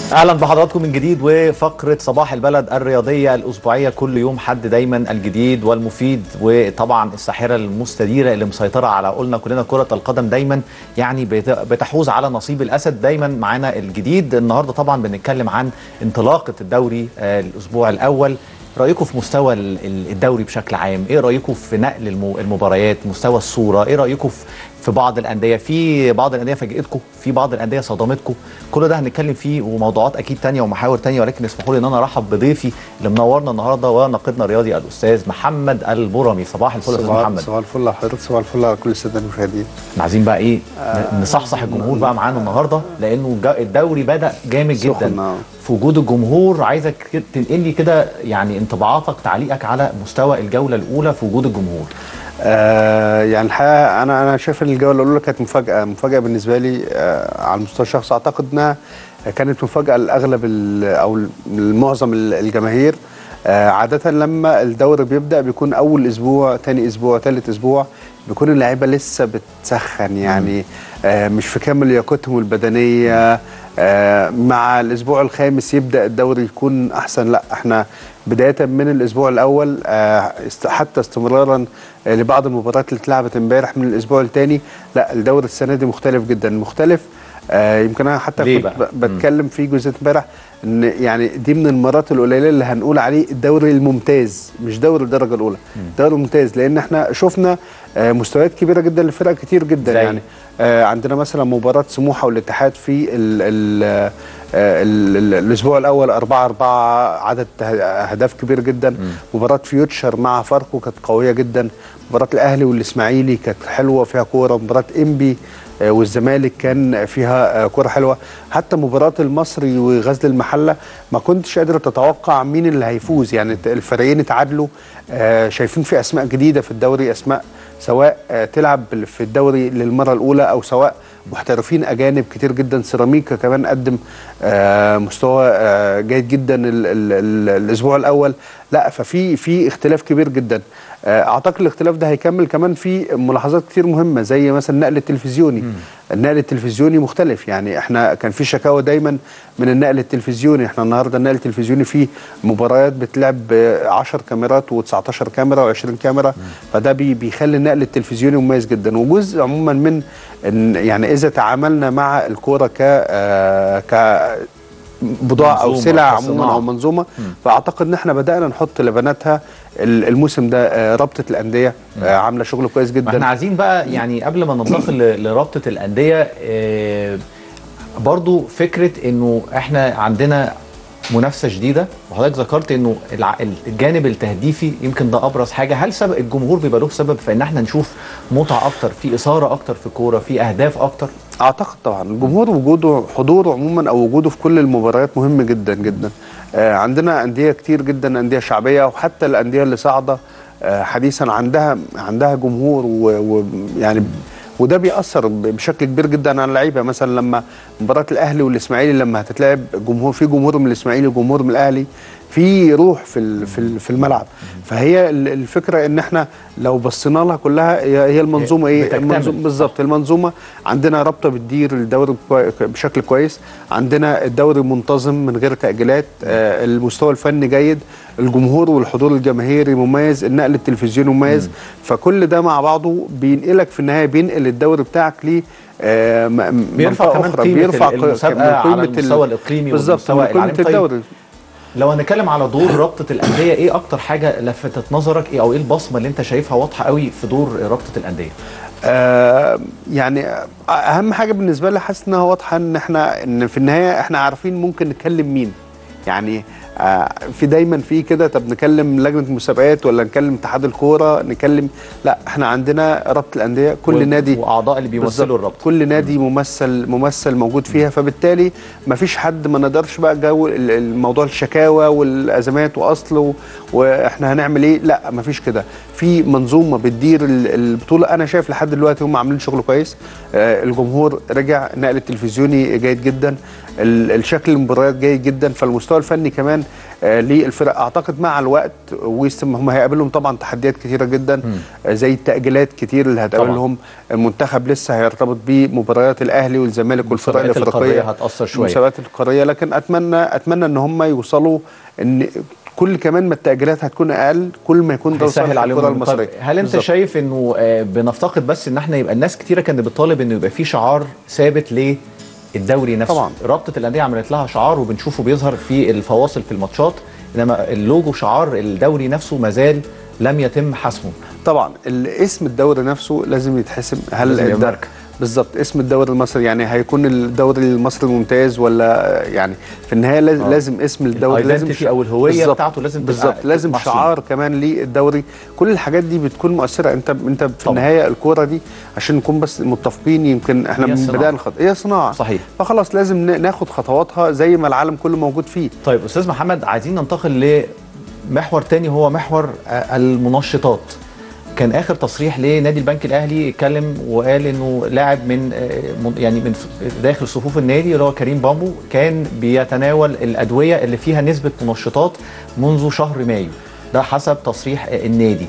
اهلا بحضراتكم من جديد وفقره صباح البلد الرياضيه الاسبوعيه كل يوم حد دايما الجديد والمفيد وطبعا الساحره المستديره اللي مسيطره على قولنا كلنا كره القدم دايما يعني بت- بتحوز على نصيب الاسد دايما معانا الجديد النهارده طبعا بنتكلم عن انطلاقه الدوري آه، الاسبوع الاول رايكم في مستوى ال- ال- الدوري بشكل عام ايه رايكم في نقل الم- المباريات مستوى الصوره ايه رايكم في في بعض الانديه في بعض الانديه فاجئتكم في بعض الانديه صدمتكم كل ده هنتكلم فيه وموضوعات اكيد تانية ومحاور تانية ولكن اسمحوا لي ان انا ارحب بضيفي اللي منورنا النهارده وناقدنا الرياضي الاستاذ محمد البرمي صباح الفل يا استاذ صباح محمد صباح الفل على حضرتك صباح الفل على كل الساده المشاهدين احنا عايزين بقى ايه نصحصح الجمهور بقى معانا النهارده لانه الج- الدوري بدا جامد سخن، جدا آه. في وجود الجمهور عايزك كده تنقل لي كده يعني انطباعاتك تعليقك على مستوى الجوله الاولى في وجود الجمهور آه يعني الحقيقه انا انا شايف ان الجوله الاولى كانت مفاجاه مفاجاه بالنسبه لي آه على المستوى الشخصي اعتقد انها كانت مفاجاه لاغلب ال- او معظم الجماهير آه عاده لما الدوري بيبدا بيكون اول اسبوع تاني اسبوع تالت اسبوع بيكون اللعيبه لسه بتسخن يعني آه مش في كامل لياقتهم البدنيه آه مع الاسبوع الخامس يبدا الدوري يكون احسن لا احنا بدايه من الاسبوع الاول آه است- حتى استمرارا آه لبعض المباريات اللي اتلعبت امبارح من الاسبوع الثاني لا الدوري السنه دي مختلف جدا مختلف آه يمكن انا حتى ليه كنت بقى؟ ب- بتكلم في جزئيه امبارح ان يعني دي من المرات القليله اللي هنقول عليه الدوري الممتاز مش دوري الدرجه الاولى دوري ممتاز لان احنا شفنا آه مستويات كبيره جدا لفرق كتير جدا زي؟ يعني آه عندنا مثلا مباراه سموحه والاتحاد في ال ال آه ال ال الاسبوع الاول 4 4 عدد ه- اهداف كبير جدا مباراه فيوتشر مع فاركو كانت قويه جدا مباراه الاهلي والاسماعيلي كانت حلوه فيها كوره مباراه انبي آه، والزمالك كان فيها آه، كوره حلوه حتى مباراه المصري وغزل المحله ما كنتش قادر تتوقع مين اللي هيفوز يعني الت- الفريقين اتعادلوا آه، شايفين في اسماء جديده في الدوري اسماء سواء آه، تلعب بال- في الدوري للمره الاولى او سواء محترفين اجانب كتير جدا سيراميكا كمان قدم آه، مستوى آه، جيد جدا ال ال ال الاسبوع الاول لا ففي في اختلاف كبير جدا آه، اعتقد الاختلاف ده هيكمل كمان في ملاحظات كتير مهمه زي مثلا النقل التلفزيوني النقل التلفزيوني مختلف يعني احنا كان في شكاوى دايما من النقل التلفزيوني احنا النهارده النقل التلفزيوني فيه مباريات بتلعب ب 10 كاميرات و19 كاميرا و20 كاميرا فده بي بيخلي النقل التلفزيوني مميز جدا وجزء عموما من إن يعني اذا تعاملنا مع الكوره ك آه، ك بضاعه او منظومة، سلع كصناعة. عموما او منظومه فاعتقد ان احنا بدانا نحط لبناتها ال- الموسم ده آه، رابطه الانديه آه، عامله شغل كويس ما احنا جدا عايزين بقى يعني قبل ما ننتقل ل- لرابطه الانديه آه، برضو فكره انه احنا عندنا منافسه شديده وحضرتك ذكرت انه الع- الجانب التهديفي يمكن ده ابرز حاجه هل سبب الجمهور بيبقى له سبب في ان احنا نشوف متعه اكتر في اثاره اكتر في الكوره في اهداف اكتر اعتقد طبعا الجمهور وجوده حضوره عموما او وجوده في كل المباريات مهم جدا جدا آه عندنا انديه كتير جدا انديه شعبيه وحتى الانديه اللي صاعده آه حديثا عندها عندها جمهور ويعني وده بيأثر ب- بشكل كبير جدا على اللعيبه مثلا لما مباراه الاهلي والاسماعيلي لما هتتلعب جمهور في جمهور من الاسماعيلي وجمهور من الاهلي في روح في ال- في ال- في الملعب فهي ال- الفكره ان احنا لو بصينا لها كلها هي هي المنظومه ايه بتكتمل. المنظومه بالظبط المنظومه عندنا رابطه بتدير الدوري كوي- بشكل كويس عندنا الدوري منتظم من غير تاجيلات آه المستوى الفني جيد الجمهور والحضور الجماهيري مميز النقل التلفزيوني مميز فكل ده مع بعضه بينقلك في النهايه بينقل الدوري بتاعك ل آه، م- م- بيرفع منطقة كمان أخرى. قيمة بيرفع ال- ق- المسابقة من على قيمة ال- المستوى الإقليمي بالظبط والمستوى من قيمه العالمي. طيب، الدوري لو هنتكلم على دور رابطه الانديه ايه اكتر حاجه لفتت نظرك ايه او ايه البصمه اللي انت شايفها واضحه قوي في دور رابطه الانديه آه يعني اهم حاجه بالنسبه لي حاسس انها واضحه ان احنا ان في النهايه احنا عارفين ممكن نكلم مين يعني آه في دايما في كده طب نكلم لجنه المسابقات ولا نكلم اتحاد الكوره نكلم لا احنا عندنا رابطه الانديه كل و- نادي واعضاء اللي بيمثلوا بالظبط. الرابطه كل نادي ممثل ممثل موجود فيها فبالتالي ما فيش حد ما نقدرش بقى جو ال- الموضوع الشكاوى والازمات واصل و- واحنا هنعمل ايه لا ما فيش كده في منظومه بتدير ال- البطوله انا شايف لحد دلوقتي هم عاملين شغل كويس آه الجمهور رجع النقل التلفزيوني جيد جدا ال- الشكل المباريات جيد جدا فالمستوى الفني كمان آه للفرق اعتقد مع الوقت ويستم هم هيقابلهم طبعا تحديات كتيره جدا آه زي التاجيلات كتير اللي هتقابلهم المنتخب لسه هيرتبط بمباريات الاهلي والزمالك والفرق المسابقات الافريقيه القارية هتأثر شوية. المسابقات القاريه لكن اتمنى اتمنى ان هم يوصلوا ان كل كمان ما التاجيلات هتكون اقل كل ما يكون ده هيسهل لصالح عليهم الكره المطار. المصريه هل انت بالظبط. شايف انه آه، بنفتقد بس ان احنا يبقى الناس كتيره كانت بتطالب انه يبقى في شعار ثابت للدوري نفسه طبعاً. رابطه الانديه عملت لها شعار وبنشوفه بيظهر في الفواصل في الماتشات انما اللوجو شعار الدوري نفسه مازال لم يتم حسمه طبعا الاسم الدوري نفسه لازم يتحسم هل لازم يبقى الد- ماركة. بالظبط اسم الدوري المصري يعني هيكون الدوري المصري الممتاز ولا يعني في النهايه لازم, آه. لازم اسم الدوري لازم الidentity أو الهوية بالظبط. بتاعته لازم تبقى بالظبط لازم محسومة. شعار كمان للدوري كل الحاجات دي بتكون مؤثره انت انت في طبعا. النهايه الكوره دي عشان نكون بس متفقين يمكن احنا هي من صناعة. بدايه الخط هي صناعه صحيح. فخلاص لازم ن- ناخد خطواتها زي ما العالم كله موجود فيه طيب استاذ محمد عايزين ننتقل لمحور تاني هو محور آه، المنشطات كان اخر تصريح لنادي البنك الاهلي اتكلم وقال انه لاعب من آه، من- يعني من ف- داخل صفوف النادي اللي هو كريم بامبو كان بيتناول الادويه اللي فيها نسبه منشطات منذ شهر مايو ده حسب تصريح آه، النادي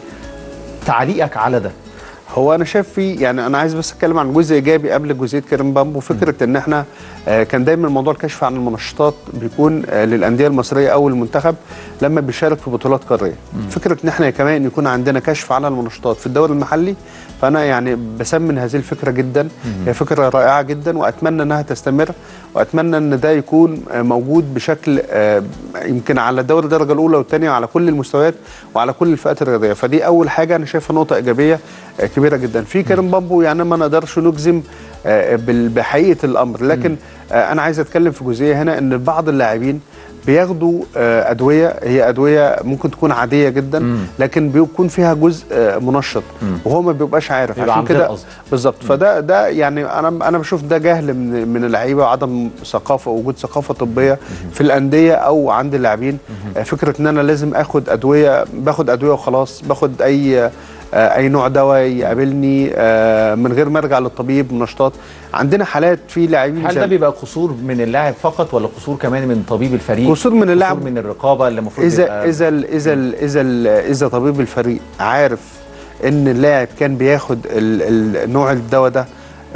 تعليقك على ده هو انا شايف في يعني انا عايز بس اتكلم عن جزء ايجابي قبل جزئيه كريم بامبو فكره ان احنا آه، كان دايما موضوع الكشف عن المنشطات بيكون آه، للانديه المصريه او المنتخب لما بيشارك في بطولات قاريه فكره ان احنا كمان يكون عندنا كشف على المنشطات في الدوري المحلي فانا يعني بسمن هذه الفكره جدا هي فكره رائعه جدا واتمنى انها تستمر واتمنى ان ده يكون آه، موجود بشكل آه، يمكن على الدوري الدرجه الاولى والثانيه وعلى كل المستويات وعلى كل الفئات الرياضيه فدي اول حاجه انا شايفها نقطه ايجابيه آه، كبيره جدا في كريم بامبو يعني ما نقدرش نجزم آه، بال- بحقيقه الامر لكن آه، انا عايز اتكلم في جزئيه هنا ان بعض اللاعبين بياخدوا آه، ادويه هي ادويه ممكن تكون عاديه جدا لكن بيكون فيها جزء آه، منشط وهو ما بيبقاش عارف بيبقى عشان عن غير كده قصد. بالظبط فده ده يعني انا انا بشوف ده جهل من من اللعيبه وعدم ثقافه وجود ثقافه طبيه في الانديه او عند اللاعبين آه، فكره ان انا لازم اخد ادويه باخد ادويه وخلاص باخد اي آه، اي نوع دواء يقابلني آه، من غير ما ارجع للطبيب منشطات عندنا حالات في لاعبين هل زي- ده بيبقى قصور من اللاعب فقط ولا قصور كمان من طبيب الفريق قصور من اللاعب. قصور من الرقابه اللي المفروض اذا يبقى اذا ال- اذا ال- اذا ال- اذا طبيب الفريق عارف ان اللاعب كان بياخد ال- ال- نوع الدواء ده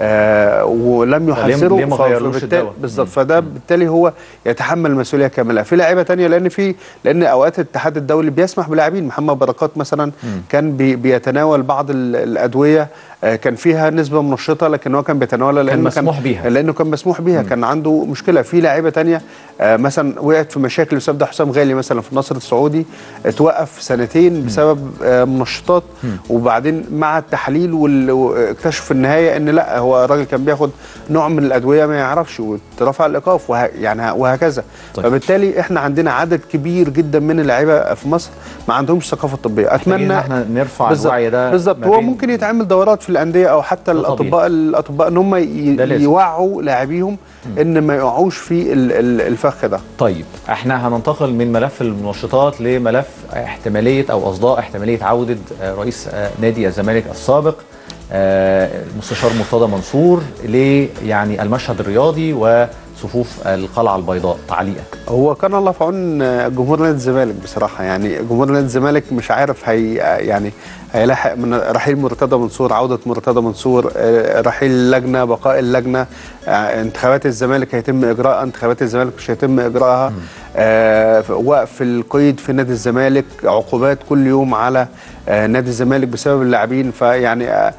آه ولم يحذره ليه ما ف- غيرلوش فبالتالي- الدواء؟ بالظبط فده بالتالي هو يتحمل المسؤوليه كامله في لعيبه تانية لان في لان اوقات الاتحاد الدولي بيسمح بلاعبين محمد بركات مثلا كان بي بيتناول بعض ال- الادويه آه، كان فيها نسبه منشطه لكن هو كان بيتناولها لانه مسموح بيها. لانه كان مسموح بيها كان عنده مشكله في لاعيبه تانية آه مثلا وقعت في مشاكل بسبب ده حسام غالي مثلا في النصر السعودي اتوقف سنتين بسبب آه منشطات وبعدين مع التحليل وال- واكتشف في النهايه ان لا هو الراجل كان بياخد نوع من الادويه ما يعرفش واترفع الايقاف وه يعني وهكذا طيب. فبالتالي احنا عندنا عدد كبير جدا من اللعيبه في مصر ما عندهمش ثقافه طبيه محتاجين اتمنى ان احنا نرفع بالظبط الوعي ده بالظبط ما هو بين- ممكن يتعمل دورات في الانديه او حتى ده الاطباء الاطباء ان هم ي- ده لازم. يوعوا لاعبيهم ان ما يقعوش في ال- ال- الفخ ده طيب احنا هننتقل من ملف المنشطات لملف احتماليه او اصداء احتماليه عوده آه، رئيس آه، نادي الزمالك السابق آه، المستشار مرتضى منصور ل يعني المشهد الرياضي وصفوف القلعه البيضاء تعليقك هو كان الله في عون جمهور نادي الزمالك بصراحه يعني جمهور نادي الزمالك مش عارف هي يعني هيلاحق من رحيل مرتضى منصور عوده مرتضى منصور آه، رحيل اللجنه بقاء اللجنه آه، انتخابات الزمالك هيتم اجراءها انتخابات الزمالك مش هيتم اجراءها آه، وقف القيد في نادي الزمالك عقوبات كل يوم على آه، نادي الزمالك بسبب اللاعبين فيعني آه،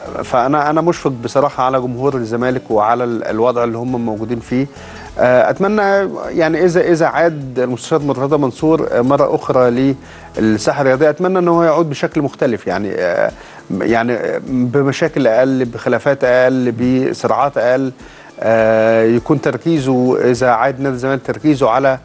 فانا انا مشفق بصراحه على جمهور الزمالك وعلى ال- الوضع اللي هم موجودين فيه آه، اتمنى يعني اذا اذا عاد المستشار مرتضى منصور آه، مره اخرى للساحه الرياضيه اتمنى ان هو يعود بشكل مختلف يعني آه، يعني آه، بمشاكل اقل بخلافات اقل بصراعات اقل آه، يكون تركيزه اذا عاد نادي الزمالك تركيزه على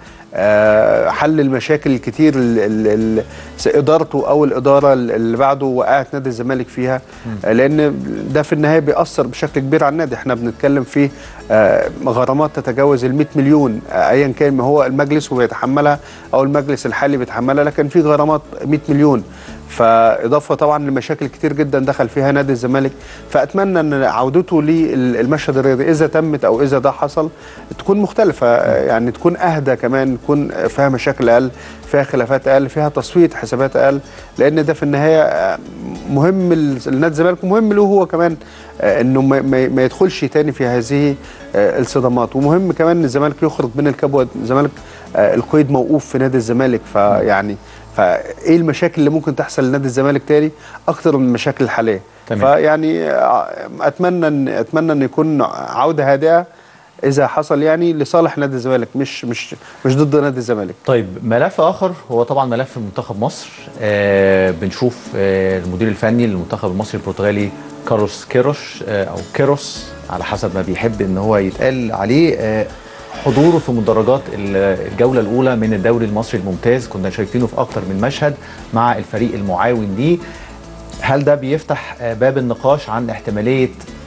آه، حل المشاكل الكتير اللي ادارته او الاداره اللي بعده وقعت نادي الزمالك فيها آه، لان ده في النهايه بيأثر بشكل كبير على النادي احنا بنتكلم في آه، غرامات تتجاوز ال 100 مليون آه، ايا كان ما هو المجلس هو بيتحملها او المجلس الحالي بيتحملها لكن في غرامات 100 مليون فاضافه طبعا لمشاكل كتير جدا دخل فيها نادي الزمالك فاتمنى ان عودته للمشهد الرياضي اذا تمت او اذا ده حصل تكون مختلفه يعني تكون اهدى كمان تكون فيها مشاكل اقل فيها خلافات اقل فيها تصفيه حسابات اقل لان ده في النهايه مهم لنادي الزمالك ومهم له هو كمان انه ما, ما يدخلش تاني في هذه الصدمات ومهم كمان ان الزمالك يخرج من الكبوه الزمالك القيد موقوف في نادي الزمالك فيعني فايه المشاكل اللي ممكن تحصل لنادي الزمالك تاني اكتر من المشاكل الحاليه تمام. فيعني اتمنى ان اتمنى ان يكون عوده هادئه اذا حصل يعني لصالح نادي الزمالك مش مش مش ضد نادي الزمالك طيب ملف اخر هو طبعا ملف منتخب مصر آه بنشوف آه المدير الفني للمنتخب المصري البرتغالي كارلوس كيروش آه او كيروس على حسب ما بيحب ان هو يتقال عليه آه حضوره في مدرجات الجوله الاولى من الدوري المصري الممتاز كنا شايفينه في اكتر من مشهد مع الفريق المعاون ليه هل ده بيفتح باب النقاش عن احتماليه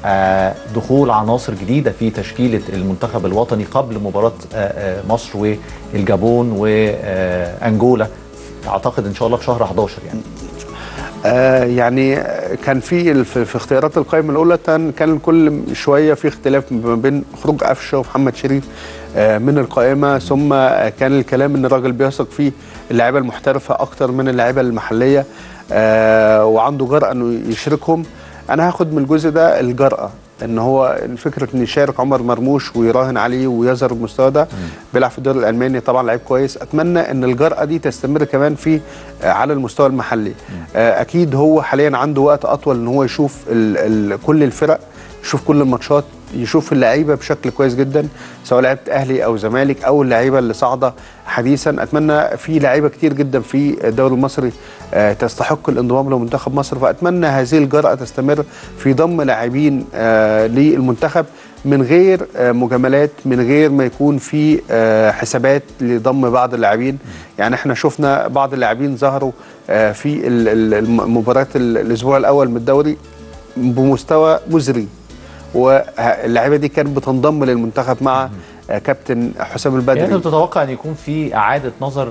دخول عناصر جديده في تشكيله المنتخب الوطني قبل مباراه مصر والجابون وانجولا اعتقد ان شاء الله في شهر 11 يعني آه يعني كان في في اختيارات القائمه الاولى كان كل شويه في اختلاف ما بين خروج قفشه ومحمد شريف آه من القائمه ثم كان الكلام ان الراجل بيثق في اللعيبه المحترفه اكتر من اللعيبه المحليه آه وعنده جرأه انه يشاركهم انا هاخد من الجزء ده الجرأه ان هو فكره ان يشارك عمر مرموش ويراهن عليه ويظهر المستوى ده بيلعب في الدوري الالماني طبعا لعيب كويس اتمنى ان الجرأه دي تستمر كمان في على المستوى المحلي اكيد هو حاليا عنده وقت اطول ان هو يشوف ال ال كل الفرق يشوف كل الماتشات يشوف اللعيبه بشكل كويس جدا سواء لعيبه اهلي او زمالك او اللعيبه اللي صاعده حديثا اتمنى في لعيبه كتير جدا في الدوري المصري آه تستحق الانضمام لمنتخب مصر فاتمنى هذه الجرأه تستمر في ضم لاعبين آه للمنتخب من غير آه مجاملات من غير ما يكون في حسابات لضم بعض اللاعبين يعني احنا شفنا بعض اللاعبين ظهروا في المباريات الاسبوع الاول من الدوري بمستوى مزري واللاعيبه دي كانت بتنضم للمنتخب مع كابتن حسام البدري يعني انت تتوقع ان يكون في اعاده نظر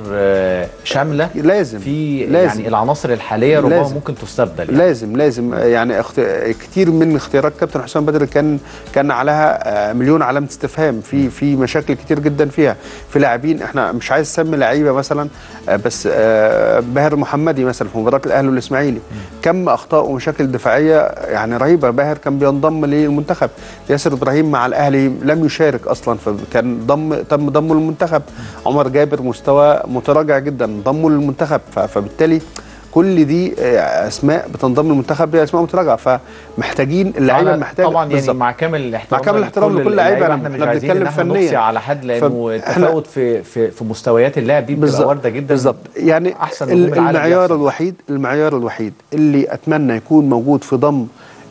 شامله لازم في لازم يعني العناصر الحاليه ربما لازم ممكن تستبدل يعني. لازم لازم يعني اخت... كتير من اختيارات كابتن حسام البدري كان كان عليها مليون علامه استفهام في في مشاكل كتير جدا فيها في لاعبين احنا مش عايز اسمي لعيبه مثلا بس باهر محمدي مثلا في مباراه الاهلي والاسماعيلي كم اخطاء ومشاكل دفاعيه يعني رهيبه باهر كان بينضم للمنتخب ياسر ابراهيم مع الاهلي لم يشارك اصلا ف كان ضم تم ضمه للمنتخب عمر جابر مستوى متراجع جدا ضمه للمنتخب فبالتالي كل دي اسماء بتنضم للمنتخب هي اسماء متراجعه فمحتاجين اللعيبه محتاجه طبعا يعني مع كامل الاحترام مع كامل الاحترام لكل لعيبه احنا مش بنتكلم فنيا على حد لانه التفاوت في في في مستويات اللعب دي بتبقى وارده جدا بالظبط يعني احسن المعيار الوحيد المعيار الوحيد اللي اتمنى يكون موجود في ضم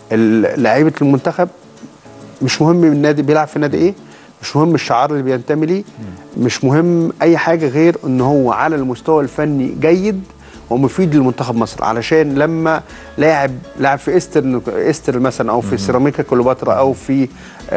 لعيبه المنتخب مش مهم النادي بيلعب في نادي ايه مش مهم الشعار اللي بينتمي ليه مش مهم اي حاجه غير ان هو على المستوى الفني جيد ومفيد لمنتخب مصر علشان لما لاعب لاعب في استر استر مثلا او في سيراميكا كليوباترا او في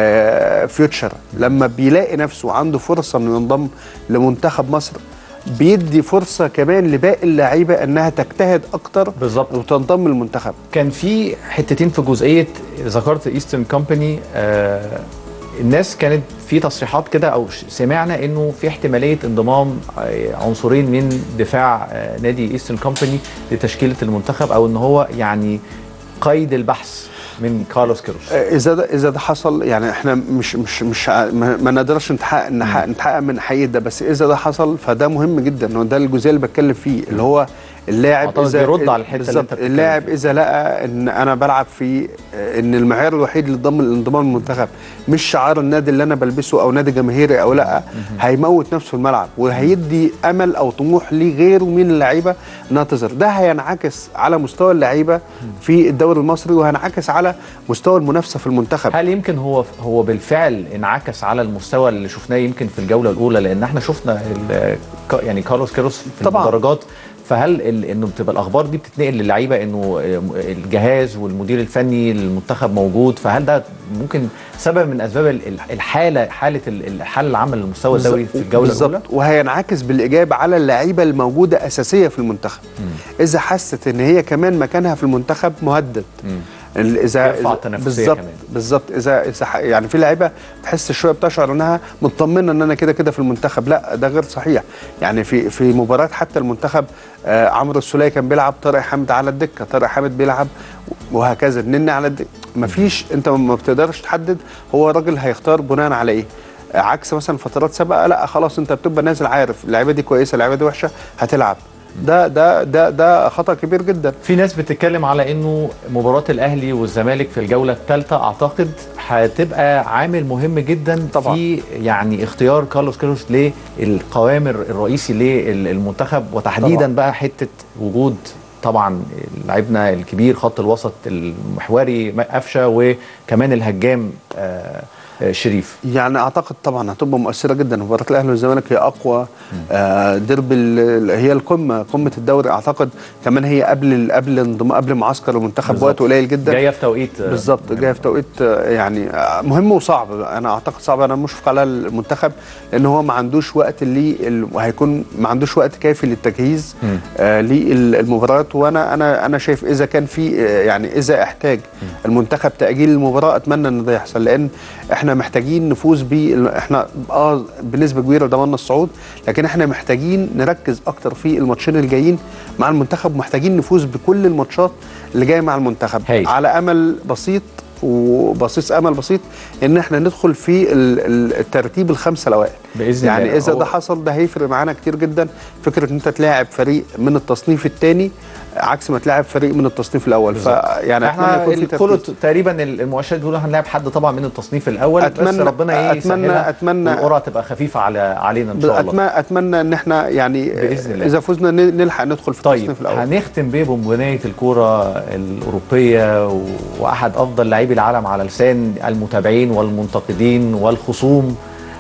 آه فيوتشر لما بيلاقي نفسه عنده فرصه انه ينضم لمنتخب مصر بيدي فرصه كمان لباقي اللعيبه انها تجتهد اكتر بالظبط وتنضم للمنتخب كان في حتتين في جزئيه ذكرت ايسترن كومباني آه الناس كانت في تصريحات كده او سمعنا انه في احتماليه انضمام عنصرين من دفاع نادي ايسترن كومباني لتشكيله المنتخب او ان هو يعني قيد البحث من كارلوس كيروش اذا ده اذا ده حصل يعني احنا مش مش مش ما نقدرش نتحقق نتحقق من حقيقه ده بس اذا ده حصل فده مهم جدا وده الجزئيه اللي بتكلم فيه اللي هو اللاعب اذا يرد على الحته اللي انت اللاعب اذا لقى ان انا بلعب في ان المعيار الوحيد للضم الانضمام للمنتخب مش شعار النادي اللي انا بلبسه او نادي جماهيري او لا هيموت نفسه في الملعب وهيدي امل او طموح لغيره من اللعيبه انها تظهر ده هينعكس على مستوى اللعيبه في الدوري المصري وهينعكس على مستوى المنافسه في المنتخب هل يمكن هو هو بالفعل انعكس على المستوى اللي شفناه يمكن في الجوله الاولى لان احنا شفنا يعني كارلوس كيروس في طبعا. المدرجات فهل ال- انه بتبقى الاخبار دي بتتنقل للعيبه انه آه، الجهاز والمدير الفني للمنتخب موجود فهل ده ممكن سبب من اسباب ال- ال- الحاله حاله ال- الحاله العامه للمستوى الدوري في الجوله بالظبط الاولى وهينعكس بالايجاب على اللعيبه الموجوده اساسيه في المنتخب اذا حست ان هي كمان مكانها في المنتخب مهدد ال- اذا يرفع إذا- التنافسية بالظبط كمان. بالظبط اذا اذا ح- يعني في لعيبه تحس شويه بتشعر انها مطمنه ان انا كده كده في المنتخب لا ده غير صحيح يعني في في مباراه حتى المنتخب آه عمرو السوليه كان بيلعب طارق حامد على الدكه طارق حامد بيلعب وهكذا النني على الدكه مفيش انت ما بتقدرش تحدد هو الراجل هيختار بناء على ايه عكس مثلا فترات سابقه لا خلاص انت بتبقى نازل عارف اللعيبه دي كويسه اللعيبه دي وحشه هتلعب ده ده ده ده خطا كبير جدا في ناس بتتكلم على انه مباراه الاهلي والزمالك في الجوله الثالثه اعتقد هتبقى عامل مهم جدا طبعاً. في يعني اختيار كارلوس كيروش للقوام الرئيسي للمنتخب وتحديدا طبعاً. بقى حته وجود طبعا لاعبنا الكبير خط الوسط المحوري قفشه وكمان الهجام آه، آه، شريف يعني اعتقد طبعا هتبقى مؤثره جدا مباراه الاهلي والزمالك هي اقوى آه ديربي ال- هي القمه قمه الدوري اعتقد كمان هي قبل ال- قبل انضمام قبل معسكر المنتخب بالظبط. بوقت قليل جدا جايه في توقيت آه، بالظبط جايه في توقيت آه، يعني آه، مهم وصعب انا اعتقد صعب انا مشفق على المنتخب لان هو ما عندوش وقت ليه ال- وهيكون ما عندوش وقت كافي للتجهيز مم. آه للمباريات وانا انا انا شايف اذا كان في آه، يعني اذا احتاج المنتخب تاجيل المباراه اتمنى ان ده يحصل لان احنا محتاجين نفوز ب احنا اه بنسبه كبيره ضمننا الصعود لكن احنا محتاجين نركز اكتر في الماتشين الجايين مع المنتخب محتاجين نفوز بكل الماتشات اللي جايه مع المنتخب هايل. على امل بسيط وبصيص امل بسيط ان احنا ندخل في ال- ال- الترتيب الخمسه الاوائل بإذن يعني الله. اذا هو- ده حصل ده هيفرق معانا كتير جدا فكره ان انت تلاعب فريق من التصنيف الثاني عكس ما تلاعب فريق من التصنيف الاول فيعني احنا أتمنى يكون في كله تركيز. تقريبا المؤشرات بيقولوا هنلاعب حد طبعا من التصنيف الاول بس أتمنى- ربنا ايه أتمنى- يسهلها أتمنى- والقرعه تبقى خفيفه على علينا ان شاء الله اتمنى اتمنى ان احنا يعني بإذن الله. اذا فزنا ن- نلحق ندخل في طيب التصنيف الاول هنختم بيه بمبنية الكرة الأوروبية و- وأحد أفضل لاعبي العالم على لسان المتابعين والمنتقدين والخصوم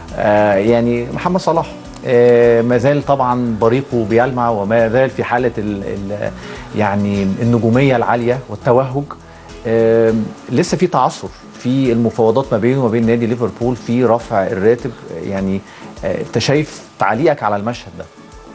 آه يعني محمد صلاح آه ما زال طبعا بريقه بيلمع وما زال في حالة ال ال يعني النجومية العالية والتوهج آه لسه في تعثر في المفاوضات ما بينه وما بين نادي ليفربول في رفع الراتب يعني آه، انت شايف تعليقك على المشهد ده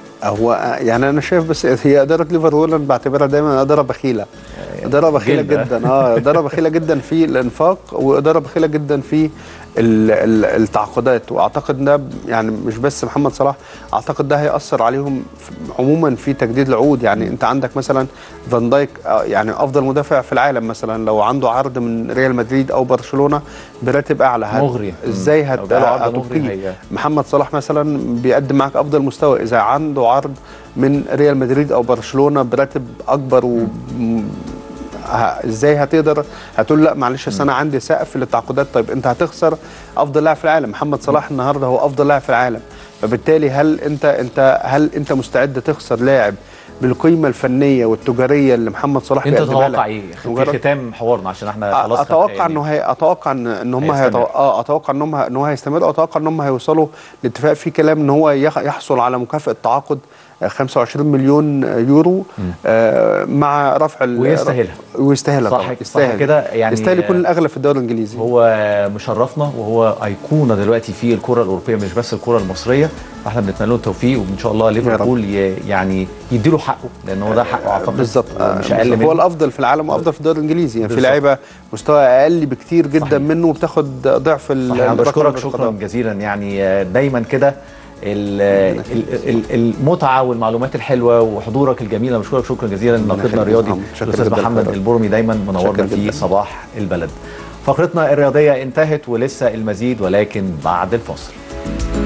هو يعني انا شايف بس هي اداره ليفربول انا بعتبرها دايما اداره بخيله اداره بخيله جلد، آه. جدا اه اداره بخيله جدا في الانفاق واداره بخيله جدا في ال- ال- التعاقدات واعتقد ده يعني مش بس محمد صلاح اعتقد ده هياثر عليهم في- عموما في تجديد العقود يعني انت عندك مثلا فان دايك آه، يعني افضل مدافع في العالم مثلا لو عنده عرض من ريال مدريد او برشلونه براتب اعلى هت- مغري. ازاي لو هت- جاله عرض مغري هتبقيه هي- محمد صلاح مثلا بيقدم معاك افضل مستوى اذا عنده عرض من ريال مدريد او برشلونه براتب اكبر و م- ه- ازاي هتقدر هتقول لا معلش أصل انا عندي سقف للتعاقدات طيب انت هتخسر افضل لاعب في العالم محمد صلاح النهارده هو افضل لاعب في العالم فبالتالي هل انت انت هل انت مستعد تخسر لاعب بالقيمه الفنيه والتجاريه اللي محمد صلاح انت بيقدمها تتوقع لك؟ ايه في مجرد- ختام حوارنا عشان احنا خلاص اتوقع يعني انه هي اتوقع ان ان هم هيستمر. هيتو... اه اتوقع ان هم ان هو هيستمر اتوقع ان هم هيوصلوا لاتفاق في كلام ان هو يح... يحصل على مكافاه تعاقد آه، 25 مليون يورو آه مع رفع ال... ويستاهلها. ويستاهلها صح- طبعا صح يستاهل كده يعني- يستاهل يكون الاغلى في الدوري الانجليزي هو مشرفنا وهو ايقونه دلوقتي في الكره الاوروبيه مش بس الكره المصريه فاحنا بنتمنى له التوفيق وان شاء الله ليفربول ي- يعني يديله حقه لان هو ده حقه اعتقد بالظبط آه، مش اقل بالظبط. هو منه الافضل في العالم وافضل في الدوري الانجليزي يعني في بالظبط. لعيبه مستوى اقل بكتير جدا صحيح. منه وبتاخد ضعف ال- صحيح انا الرقم بشكرك اللي شكرا بتاخده. جزيلا يعني آه، دايما كده ال- ال- ال- المتعه والمعلومات الحلوه وحضورك الجميل انا بشكرك شكرا جزيلا ناقدنا يخليك الرياضي يا محمد. شكرا الاستاذ جدا محمد لحضرتك. البرمي دايما منورنا شكرا في جدا. صباح البلد فقرتنا الرياضيه انتهت ولسه المزيد ولكن بعد الفاصل